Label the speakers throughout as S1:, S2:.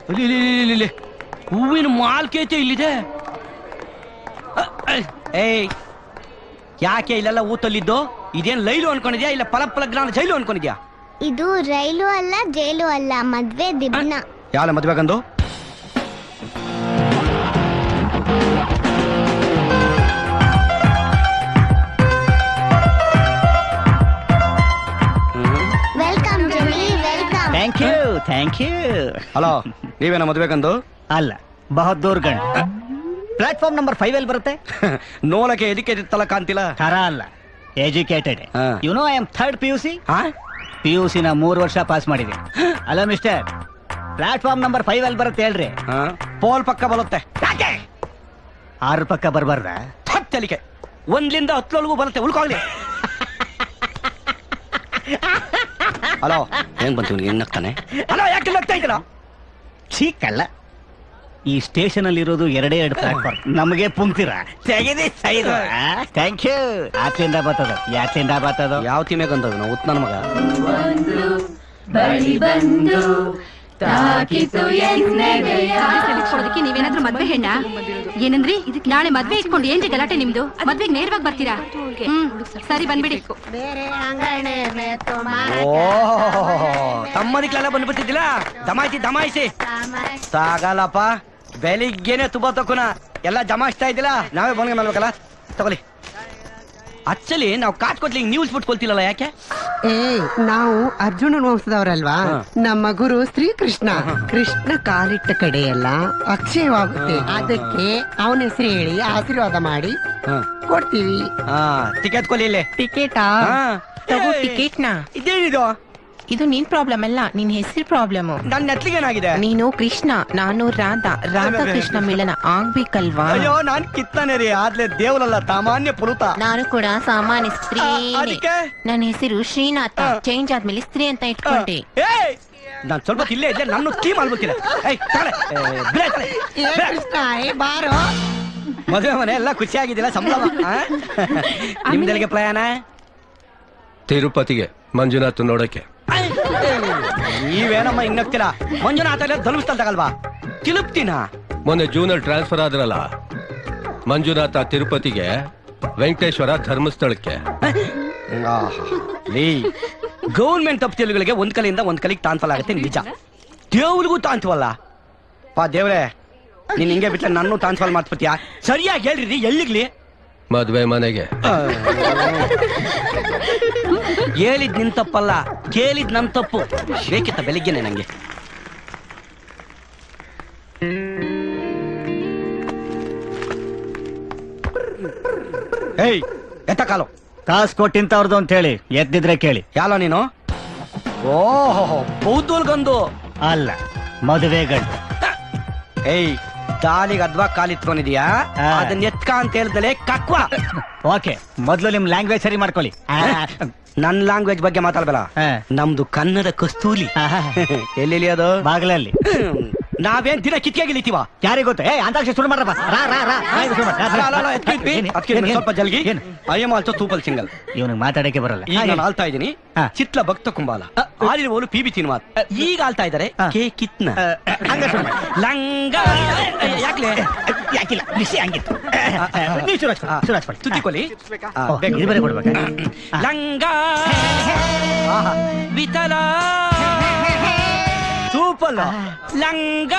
S1: ಇಲ್ಲಿ, ಇಲ್ಲಿ, ಇಲ್ಲಿ, ಇಲ್ಲಿ, ಇಲ್ಲಿ. ಹೂವಿನ ಮಾಲ್ಕೈತೆ ಇಲ್ಲಿದೆ ಅ, ಅ, ಏಯ್ ಯಾಕೆ ಇಲ್ಲೆಲ್ಲ ಊತಲ್ಲಿದ್ದು ಇದೇನ್ ಲೈಲು ಅನ್ಕೊಂಡಿದ್ಯಾ ಇಲ್ಲ ಪಲ ಪಲಗ್ರಾನ ಜೈಲು ಅನ್ಕೊಂಡಿದ್ಯಾ
S2: ಇದು ರೈಲು ಅಲ್ಲ ಜೈಲು ಅಲ್ಲ ಮದ್ವೆ ದಿಬ್ನ
S1: ಯಾರ ಮದ್ವೆ ಗಂದು
S2: ವೆಲ್ಕಮ್ ಜುಲಿ welcome
S3: thank you thank you
S1: hello ನೀವೇನ ಮದ್ವೆ ಗಂದು
S3: ಅಲ್ಲ ಬಹದ್ದೂರ್ ಗಂಡ್ ಪ್ಲಾಟ್ಫಾರ್ಮ್ ನಂಬರ್ ಫೈವ್ ಅಲ್ಲಿ ಬರುತ್ತೆ
S1: ನೋಲಕ್ಕೆ ಎದಕ್ಕೆ ತಲ ಕಾಂತಿಲ್ಲ
S3: ಖರ ಅಲ್ಲ ಎಜುಕೇಟೆಡ್
S1: ಹಾ.
S3: You know I am third P U C
S1: ಹಾ
S3: ಪಿ ಯು ಸಿ ನ ಮೂರು ವರ್ಷ ಪಾಸ್ ಮಾಡಿದೆ ಅಲ್ಲ ಮಿಸ್ಟರ್ ಪ್ಲಾಟ್ಫಾರ್ಮ್ ನಂಬರ್ ಫೈವ್ ಅಲ್ಲಿ ಬರುತ್ತೆ ಹೇಳ್ರಿ
S1: ಹಾ ಪೋಲ್ ಪಕ್ಕ ಬರುತ್ತೆ ಯಾಕೆ
S3: ಆರು ಪಕ್ಕ ಬರಬಾರ್ದ
S1: ಥಟ್ ತಲಿಕೆ ಒಂದ್ಲಿಂದ ಹತ್ತೊಳಗೂ ಬರುತ್ತೆ ಉಳ್ಕೋಗ್ಲಿ ಹಲೋ ಹೆಂಗ್ ಬಂತು ಇವ್ನಿಗೆ ಹೆಂಗ್ ನಗ್ತಾನೆ ಹಲೋ ಯಾಕೆ ನಗ್ತಾ ಇದ್ದೀರಾ
S3: ಚೀಕಲ್ಲ ಈ ಸ್ಟೇಷನ್ ಅಲ್ಲಿ ಇರೋದು ಎರಡೇ ಎರಡು ಪ್ಲಾಟ್ಫಾರ್ಮ್ ನಮಗೆ ಪುಂಕ್ತಿರ ತೆಗೆದಿ ಸೈದು ಥ್ಯಾಂಕ್ ಯು ಆಚೆಯಿಂದ ಬರ್ತದ ಯಾಚೆಯಿಂದ ಬರ್ತದ
S1: ಯಾವ ತಿಮೆ ಗಂಧದ ನಾವು ಉತ್ ನನ್ನ ಮಗ
S4: ಬಳಿ ಬಂದು ತಾಕಿತು ಎನ್ನೆದೆಯ
S5: ಕೊಡೋದಕ್ಕೆ ನೀವೇನಾದ್ರೂ ಮದ್ವೆ ಹೆಣ್ಣ ಏನಂದ್ರಿ ನಾಳೆ ಮದ್ವೆ ಇಟ್ಕೊಂಡು ಏನ್ರಿ ಗಲಾಟೆ ನಿಮ್ದು ಮದ್ವೆಗೆ ನೇರವಾಗಿ ಬರ್ತೀರಾ ಹ್ಮ್ ಸರಿ ಬಂದ್ಬಿಡಿ
S1: ಓ ತಮ್ಮದಿಕ್ಲೆಲ್ಲ ಬಂದ್ಬಿಟ್ಟಿದ್ದಿಲ್ಲ ದಮಾಯಿಸಿ ದಮಾಯಿಸಿ ಸಾಗಲ್ಲಪ್ಪ ಬೆಳಿಗ್ಗೆನೆ ತುಬ ತಕ್ಕುನ ಎಲ್ಲ ಜಮಾಯಿಸ್ತಾ ಇದ್ದಿಲ್ಲ ನಾವೇ ಬಂದ್ಗೆ ಮಾಡ್ಬೇಕಲ್ಲ ತಗೊಳ್ಳಿ ಆಕ್ಚುಲಿ ನಾವು ಕಾಟ್ ಕೊಟ್ಲಿ ನ್ಯೂಸ್ ಬಿಟ್ಕೊಳ್ತಿಲ್ಲಲ್ಲ ಯಾಕೆ
S6: ಏ ನಾವು ಅರ್ಜುನನ ವಂಶದವರಲ್ವಾ
S1: ಹಾ.
S6: ನಮ್ಮ ಗುರು ಶ್ರೀಕೃಷ್ಣ ಕೃಷ್ಣ ಕಾಲಿಟ್ಟ ಕಡೆ ಎಲ್ಲ ಅಕ್ಷಯವಾಗುತ್ತೆ ಅದಕ್ಕೆ ಅವನ ಹೆಸರು ಹೇಳಿ ಆಶೀರ್ವಾದ ಮಾಡಿ
S1: ಹಾ
S6: ಕೊಡ್ತೀವಿ
S1: ಹಾ ಟಿಕೆಟ್ ಕೊಲಿ ಇಲ್ಲಿ
S7: ಟಿಕೆಟಾ
S1: ಹಾ
S7: ತಗೋ
S1: ಏಯ್,
S7: ಟಿಕೆಟ್ನ
S1: ಇದೇನಿದು
S7: ಇದು ನಿನ್ ಪ್ರಾಬ್ಲಮ್ ಅಲ್ಲ ನಿನ್ ಹೆಸರು ಪ್ರಾಬ್ಲಮ್
S1: ನನ್ನ ನೆತ್ಲಿಗೇನಾಗಿದೆ
S7: ನೀನು ಕೃಷ್ಣ ನಾನು ರಾಧಾ ರಾಧಾ ಕೃಷ್ಣ ಮಿಲನ ಆಗ್ಬೇಕಲ್ವಾ
S1: ಅಯ್ಯೋ ನಾನ್ ಕಿತ್ತಾನೆ ರೀ ಆದ್ಲೆ ದೇವರಲ್ಲ ಸಾಮಾನ್ಯ ಪುರುತ
S7: ನಾನು ಕೂಡ ಸಾಮಾನ್ಯ ಸ್ತ್ರೀ
S1: ಆ, ಅದಕ್ಕೆ?
S7: ನನ್ನ ಹೆಸರು ಶ್ರೀನಾಥ
S1: ಆ.
S7: ಚೇಂಜ್ ಆದ್ಮೇಲೆ ಸ್ತ್ರೀ ಅಂತ ಇಟ್ಕೊಂಡೆ
S1: ಏಯ್ ನಾನ್ ಸ್ವಲ್ಪ ಹೊತ್ತು ಇಲ್ಲೇ ಇದ್ದೆ ನನ್ನ ಟೀ ಮಾಡ್ಬಿಡ್ತೀರ ಏಯ್ ತಗೊಳ್ಳೆ. ಏ, ಬಿಡೆ, ತಗೊಳ್ಳೆ.
S6: ಏ
S1: ಬಿಡೆ.
S6: ಕೃಷ್ಣ ಏ ಬಾರೋ
S1: ಮದುವೆ ಮನೆ ಎಲ್ಲ ಖುಷಿಯಾಗಿದ್ದಿಲ್ಲ ಸಂಭ್ರಮ ಆ? ನಿಮ್ದೆಲ್ಲಿಗೆ ಪ್ರಯಾಣ
S8: ತಿರುಪತಿಗೆ ಮಂಜುನಾಥ್ ನೋಡಕ್ಕೆ
S1: ನೀವೇನಮ್ಮ ಇನ್ನಗ್ತೀರಾ ಮಂಜುನಾಥ ಎಲ್ಲ ಧನುಸ್ತಲ್ ತಗಲ್ವಾ ತಿಳುಪ್ತಿನ
S8: ಮೊನ್ನೆ ಜೂನಲ್ಲಿ ಟ್ರಾನ್ಸ್ಫರ್ ಆದ್ರಲ್ಲ ಮಂಜುನಾಥ ತಿರುಪತಿಗೆ ವೆಂಕಟೇಶ್ವರ ಧರ್ಮಸ್ಥಳಕ್ಕೆ
S1: ಲೀ ಗೌರ್ಮೆಂಟ್ ತಪ್ಪಿಗಳಿಗೆ ಒಂದ್ ಕಲಿಯಿಂದ ಒಂದ್ ಕಲಿಗೆ ತಾಂತಲ ಆಗುತ್ತೆ ನಿಜ ದೇವ್ರಿಗೂ ತಾಂತವಲ್ಲ ಪಾ ದೇವ್ರೆ ನೀನ್ ಹಿಂಗೆ ಬಿಟ್ರೆ ನನ್ನ ಟ್ರಾನ್ಸ್ಫರ್ ಮಾಡ್ಬಿಟ್ಯಾ ಸರಿಯಾಗಿ ಹೇಳ್ರಿ ಎಲ್ಲಿಗ್ಲಿ
S8: ಮದ್ವೆ ಮನೆಗೆ
S1: ಹೇಳಿದ್ ನಿನ್ ತಪ್ಪಲ್ಲ ಕೇಳಿದ್ ನನ್ ತಪ್ಪು ಬೇಕಿತ್ತ ಬೆಳಿಗ್ಗೆನೆ ನಂಗೆ ಏಯ್ ಎತ್ತ ಕಾಲು
S3: ಕಾಸು ಕೊಟ್ಟಿಂತವ್ರದ್ದು ಅಂತ ಹೇಳಿ ಎದ್ದಿದ್ರೆ ಕೇಳಿ
S1: ಯಾಲ ನೀನು ಓಹೋ ಬೌದ್ಧಲ್ಗಂದು
S3: ಅಲ್ಲ ಮದುವೆ ಗಂಡು
S1: ಏಯ್ ತಾಲಿಗೆ ಅದ್ವಾ ಕಾಲಿತ್ಕೊಂಡಿದ್ಯಾ
S3: ಆ.
S1: ಅದನ್ನ ಎತ್ಕ ಅಂತ ಹೇಳ್ದಲೆ ಕಕ್ವಾ
S3: ಓಕೆ ಮೊದ್ಲು ನಿಮ್ ಲ್ಯಾಂಗ್ವೇಜ್ ಸರಿ ಮಾಡ್ಕೊಳ್ಳಿ ಆ,
S1: ನನ್ ಲ್ಯಾಂಗ್ವೇಜ್ ಬಗ್ಗೆ ಮಾತಾಡ್ಬೇಡ
S3: ಆ.
S1: ನಮ್ದು ಕನ್ನಡ ಕಸ್ತೂಲಿ
S3: ಆಹಾ.
S1: ಎಲ್ಲಿ ಅದು
S3: ಬಾಗ್ಲಲ್ಲಿ
S1: ನಾವೇನ್ ದಿನ ಕಿತ್ಕೆಗೆ ಇಳಿತೀವ
S3: ಯಾರಿಗ್ ಗೊತ್ತು ಏ ಅಂತಾಕ್ಷಿ ಶುರು ಮಾಡ್ರಪ್ಪ ರಾ ರಾ ರಾ ರಾ, ಇದು ಶುರು ಮಾಡು. ರಾ, ರಾ, ರಾ. ಏನ್- ಏನ್-
S1: ಸ್ವಲ್ಪ ಜಲ್ಗಿ
S3: ಏನು?
S1: ಐ ಎಮ್ ಆಲ್ಸೋ ತೂಪಲ್ ಸಿಂಗಲ್
S3: ಇವ್ನಿಗೆ ಮಾತಾಡಕ್ಕೆ ಬರಲ್ಲ
S1: ಈಗ
S3: ಹಾ,
S1: ನಾನು
S3: ಹೇಳಿ.
S1: ಆಳ್ತಾ ಇದ್ದೀನಿ
S3: ಹಾ.
S1: ಚಿತ್ಲ ಭಕ್ತ ಕುಂಬಾಲ ಆಡಿರುವವನು ಪಿ ಬಿ ತಿನ್ಮಾತ್ ಈಗ ಆಳ್ತಾ ಇದ್ದಾರೆ
S3: ಹಾ.
S1: ಕೆ ಕಿತ್ನ
S3: ಆ, ಹಂಗ ಶುರು ಮಾಡಿ.
S1: ಲಂಗ ಯಾಕ್ಲೆ
S3: ಯಾಕಿಲ್ಲ ವಿಷಯ ಹಂಗಿತ್ತು ನೀವು ಶುರು ಹಚ್ಕೊಳ್ಳಿ, ಶುರು ಹಚ್ಕೊಳ್ಳಿ.
S1: ತುತ್ತಿಕೊಲಿ
S3: ಓ, ಇದು ಬೇರೆ ಕೊಡ್ಬೇಕಾ ಆ.
S1: ಲಂಗ ವಿತಲ ಸೂಪಲ್ ಲಂಗ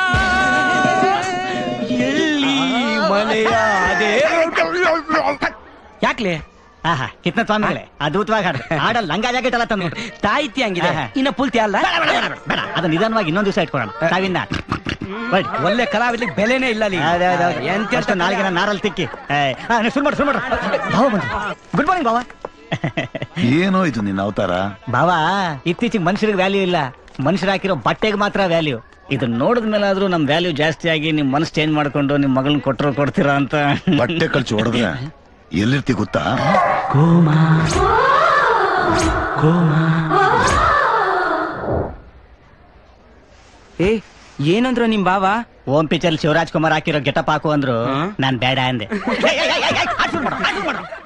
S1: ಎಲ್ಲಿ ಮನೆಯ ಯಾಕ್ಲೆ
S3: ಆಹಾ ಕಿತ್ನ ಸ್ವಾಮಿಗಳೇ ಅದ್ಭುತವಾಗಿ ಹಾಡ್ರಿ ಹಾಡಲ್ಲಿ ಲಂಗ ಜಾಕೆಟ್ ಎಲ್ಲ ತಂದ್ಬಿಟ್ರಿ
S1: ತಾಯ್ತಿ ಹಂಗಿದೆ
S3: ಆಹಾ.
S1: ಇನ್ನ ಪೂರ್ತಿ ಅಲ್ಲ
S3: ಬೇಡ ಅದು ನಿಧಾನವಾಗಿ ಇನ್ನೊಂದು ದಿವಸ ಇಟ್ಕೊಳ್ಳೋಣ ತಾವಿನ್ನ ಬಟ್
S1: ಒಳ್ಳೆ ಕಲಾವಿದ್ರಿಗೆ ಬೆಲೆನೇ ಇಲ್ಲ ಅಲ್ಲಿ ಎಂತ
S3: ಎಂತ ನಾಳೆಗೆ ನಾನು ನಾರಲ್ಲಿ ತಿಕ್ಕಿ ಏ, ಆ, ನೀವು ಶುರು ಮಾಡಿ ಶುರು ಮಾಡ್ರಿ ಭಾವ ಬಂದ್ರು ಗುಡ್ ಮಾರ್ನಿಂಗ್ ಭಾವ
S9: ಏನೋ ಇದು ನಿನ್ನ ಅವತಾರ
S3: ಭಾವ ಇತ್ತೀಚೆಗೆ ಮನುಷ್ಯರಿಗೆ ವ್ಯಾಲ್ಯೂ ಇಲ್ಲ ಮನುಷ್ಯರು ಹಾಕಿರೋ ಬಟ್ಟೆಗೆ ಮಾತ್ರ ವ್ಯಾಲ್ಯೂ ಇದನ್ನ ನೋಡಿದ ಮೇಲೆ ಆದ್ರೂ ನಮ್ ವ್ಯಾಲ್ಯೂ ಜಾಸ್ತಿ ಆಗಿ ನಿಮ್ ಮನಸ್ಸು ಚೇಂಜ್ ಮಾಡ್ಕೊಂಡು ನಿಮ್ ಮಗಳನ್ನ ಕೊಟ್ಟರು ಕೊಡ್ತೀರಾ ಅಂತ
S9: ಬಟ್ಟೆ ಕಳ್ಚಿ ಹೊಡೆದ್ರೆ ಎಲ್ಲಿರ್ತಿ ಗೊತ್ತಾ
S10: ಏ ಏನಂದ್ರು ನಿಮ್ ಬಾವ
S3: ಓಂ ಪಿಕ್ಚರ್ ಶಿವರಾಜ್ ಕುಮಾರ್ ಹಾಕಿರೋ ಗೆಟಪ್ ಹಾಕು ಅಂದ್ರು ನಾನ್ ಬೇಡ ಅಂದೆ